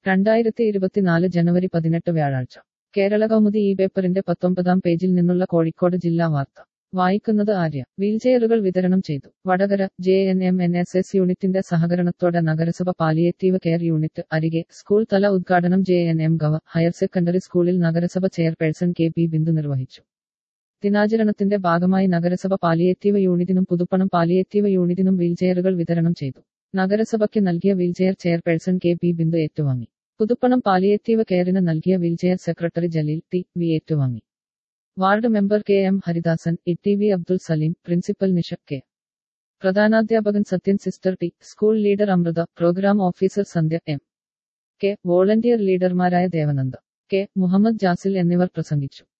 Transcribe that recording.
രണ്ടായിരത്തി ഇരുപത്തിനാല് ജനുവരി പതിനെട്ട് വ്യാഴാഴ്ച കേരള കൗമുദി ഈ പേപ്പറിന്റെ പത്തൊമ്പതാം പേജിൽ നിന്നുള്ള കോഴിക്കോട് ജില്ലാ വാർത്ത വായിക്കുന്നത് ആര്യ വീൽചെയറുകൾ വിതരണം ചെയ്തു Vadakara J N M N S S യൂണിറ്റിന്റെ സഹകരണത്തോടെ നഗരസഭ പാലിയേറ്റീവ് കെയർ യൂണിറ്റ് അരികെ സ്കൂൾ തല ഉദ്ഘാടനം ജെ എൻ എം ഗവ ഹയർ സെക്കൻഡറി സ്കൂളിൽ നഗരസഭ ചെയർപേഴ്സൺ കെ പി ബിന്ദു നിർവഹിച്ചു ദിനാചരണത്തിന്റെ ഭാഗമായി നഗരസഭ പാലിയേറ്റീവ് യൂണിറ്റിനും പുതുപ്പണം പാലിയേറ്റീവ് യൂണിറ്റിനും വീൽചെയറുകൾ വിതരണം ചെയ്തു നഗരസഭയ്ക്ക് നൽകിയ wheelchair chairperson K P Bindu ഏറ്റുവാങ്ങി പുതുപ്പണം പാലിയേറ്റീവ് കെയറിന് നൽകിയ wheelchair secretary Jaleel T V ഏറ്റുവാങ്ങി ward member K M Haridasan E T V Abdul Salim principal Nisha K പ്രധാനാധ്യാപകൻ Sathyan sister T school leader Amritha programme officer Sandhya M K volunteer ലീഡർമാരായ ദേവനന്ദ കെ മുഹമ്മദ് ജാസിൽ എന്നിവർ പ്രസംഗിച്ചു